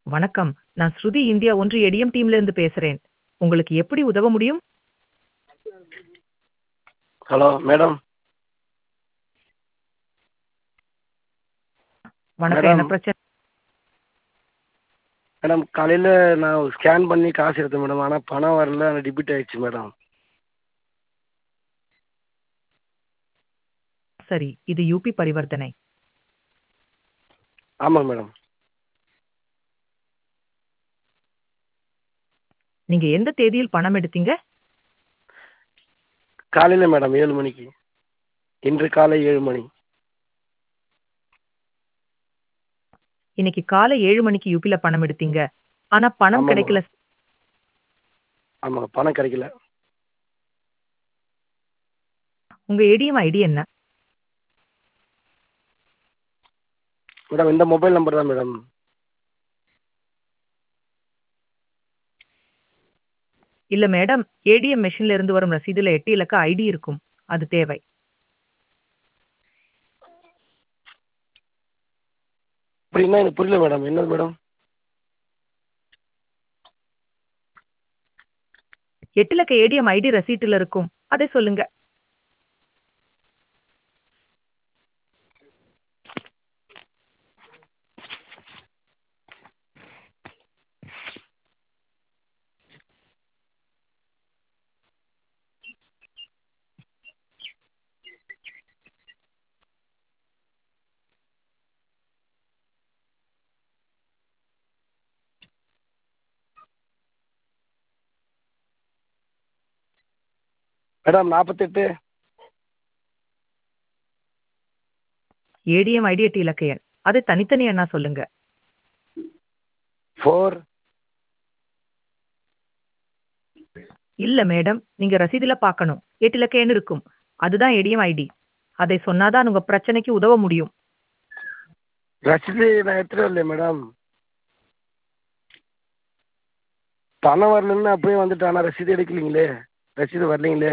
வணக்கம் நான் ஸ்ருதி இந்தியா ஒன்று ஏடிஎம் டீம்ல இருந்து பேசுறேன் உங்களுக்கு எப்படி உதவ முடியும் ஹலோ மேடம் வணக்கம் என்ன மேடம். பிரச்சனை மேடம் காலையில் நான் ஸ்கேன் பண்ணி காசு எடுத்தேன் மேடம் ஆனால் பணம் வரல ஆனால் டெபிட் ஆயிடுச்சு மேடம் சரி இது யூபி பரிவர்த்தனை ஆமாம் மேடம் நீங்க எந்த தேதியில் பணம் எடுத்தீங்க காலையில் மேடம் ஏழு மணிக்கு இன்று காலை ஏழு மணி இன்னைக்கு காலை ஏழு மணிக்கு யூபில பணம் எடுத்தீங்க ஆனா பணம் ஆமாமா. கிடைக்கல ஆமாங்க பணம் கிடைக்கல உங்க ஏடிஎம் ஐடி என்ன மேடம் இந்த மொபைல் நம்பர் தான் மேடம் இல்ல மேடம் ஏடிஎம் மெஷின்ல இருந்து வரும் ரசீதுல எட்டு இலக்க ஐடி இருக்கும் அது தேவை அப்படின்னா எனக்கு புரியல மேடம் என்னது மேடம் எட்டு இலக்க ஏடிஎம் ஐடி ரசீட்டுல இருக்கும் அதை சொல்லுங்க மேடம் நாற்பத்தெட்டு ஏடிஎம் ஐடி எட்டு இலக்க எண் அதை தனித்தனி எண்ணா சொல்லுங்க ஃபோர் இல்ல மேடம் நீங்க ரசீதுல பார்க்கணும் எட்டு இலக்க எண் இருக்கும் அதுதான் ஏடிஎம் ஐடி அதை சொன்னாதான் உங்க பிரச்சனைக்கு உதவ முடியும் ரசீது நான் எடுத்துகிட்டு வரலையே மேடம் பணம் வரலன்னு அப்படியே வந்துட்டு ஆனால் ரசீது எடுக்கலீங்களே ரசீது வரலீங்களே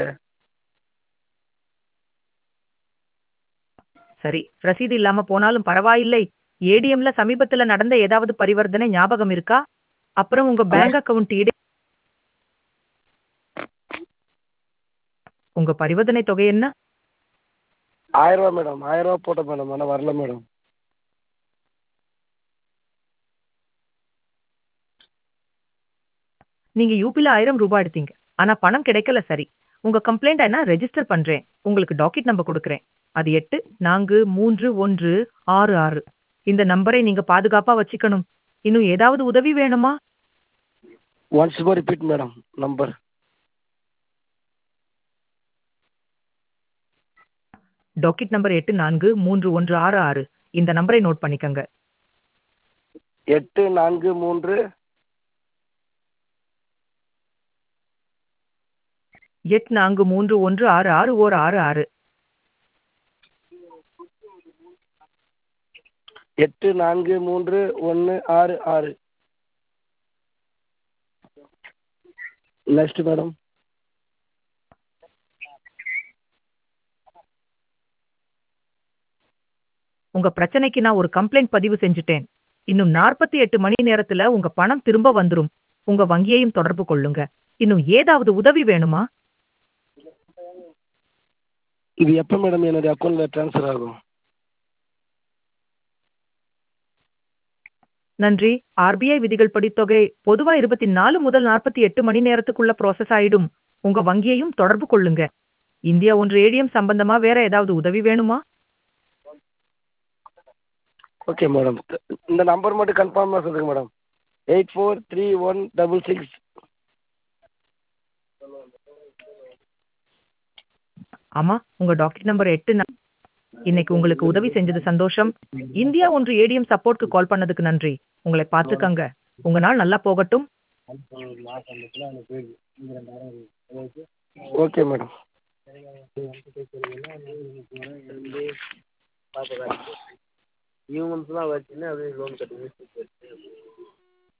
சரி ரசீது இல்லாம போனாலும் பரவாயில்லை ஏடிஎம்ல சமீபத்துல நடந்த ஏதாவது பரிவர்த்தனை ஞாபகம் இருக்கா அப்புறம் உங்க பேங்க் அக்கவுண்ட் இடை உங்க பரிவர்த்தனை தொகை என்ன ஆயிரம் ரூபா மேடம் ஆயிரம் ரூபா போட்டேன் மேடம் ஆனால் வரல மேடம் நீங்க யூபில ஆயிரம் ரூபாய் எடுத்தீங்க ஆனா பணம் கிடைக்கல சரி உங்க கம்ப்ளைண்ட் என்ன ரெஜிஸ்டர் பண்றேன் உங்களுக்கு டாக்கெட் நம்பர் கொடுக்குறேன் அது எட்டு நான்கு மூன்று ஒன்று ஆறு ஆறு இந்த நம்பரை நீங்க பாதுகாப்பா வச்சுக்கணும் இன்னும் ஏதாவது உதவி வேணுமா once more repeat madam number docket number எட்டு நான்கு மூன்று ஒன்று ஆறு ஆறு இந்த நம்பரை நோட் பண்ணிக்கங்க எட்டு நான்கு மூன்று எட்டு நான்கு மூன்று ஒன்று ஆறு ஆறு ஓர் ஆறு ஆறு எட்டு நான்கு மூன்று ஒன்று ஆறு ஆறு நெக்ஸ்ட் மேடம் உங்க பிரச்சனைக்கு நான் ஒரு கம்ப்ளைண்ட் பதிவு செஞ்சுட்டேன் இன்னும் நாற்பத்தி எட்டு மணி நேரத்துல உங்க பணம் திரும்ப வந்துரும் உங்க வங்கியையும் தொடர்பு கொள்ளுங்க இன்னும் ஏதாவது உதவி வேணுமா இது எப்போ மேடம் என்னுடைய அக்கௌண்ட்டில் ட்ரான்ஸ்ஃபர் ஆகும் நன்றி ஆர்பிஐ விதிகள் படி தொகை பொதுவா இருபத்தி நாலு முதல் நாற்பத்தி எட்டு மணி நேரத்துக்குள்ள ப்ராசஸ் ஆயிடும் உங்க வங்கியையும் தொடர்பு கொள்ளுங்க இந்தியா ஒன்று ஏடிஎம் சம்பந்தமா வேற ஏதாவது உதவி வேணுமா ஓகே மேடம் இந்த நம்பர் மட்டும் கன்ஃபார்மாக சொல்லுங்கள் madam eight four three one double six ஆமா உங்க டாக்கெட் நம்பர் எட்டு நா- இன்னைக்கு உங்களுக்கு உதவி செஞ்சது சந்தோஷம் இந்தியா ஒன்று ஏடிஎம் சப்போர்ட்க்கு கால் பண்ணதுக்கு நன்றி உங்களை பார்த்துக்கங்க உங்க நாள் நல்லா போகட்டும் ஓகே மேடம் யூ மந்த்ஸ்லாம் வச்சுன்னு அப்படியே லோன் கட்டி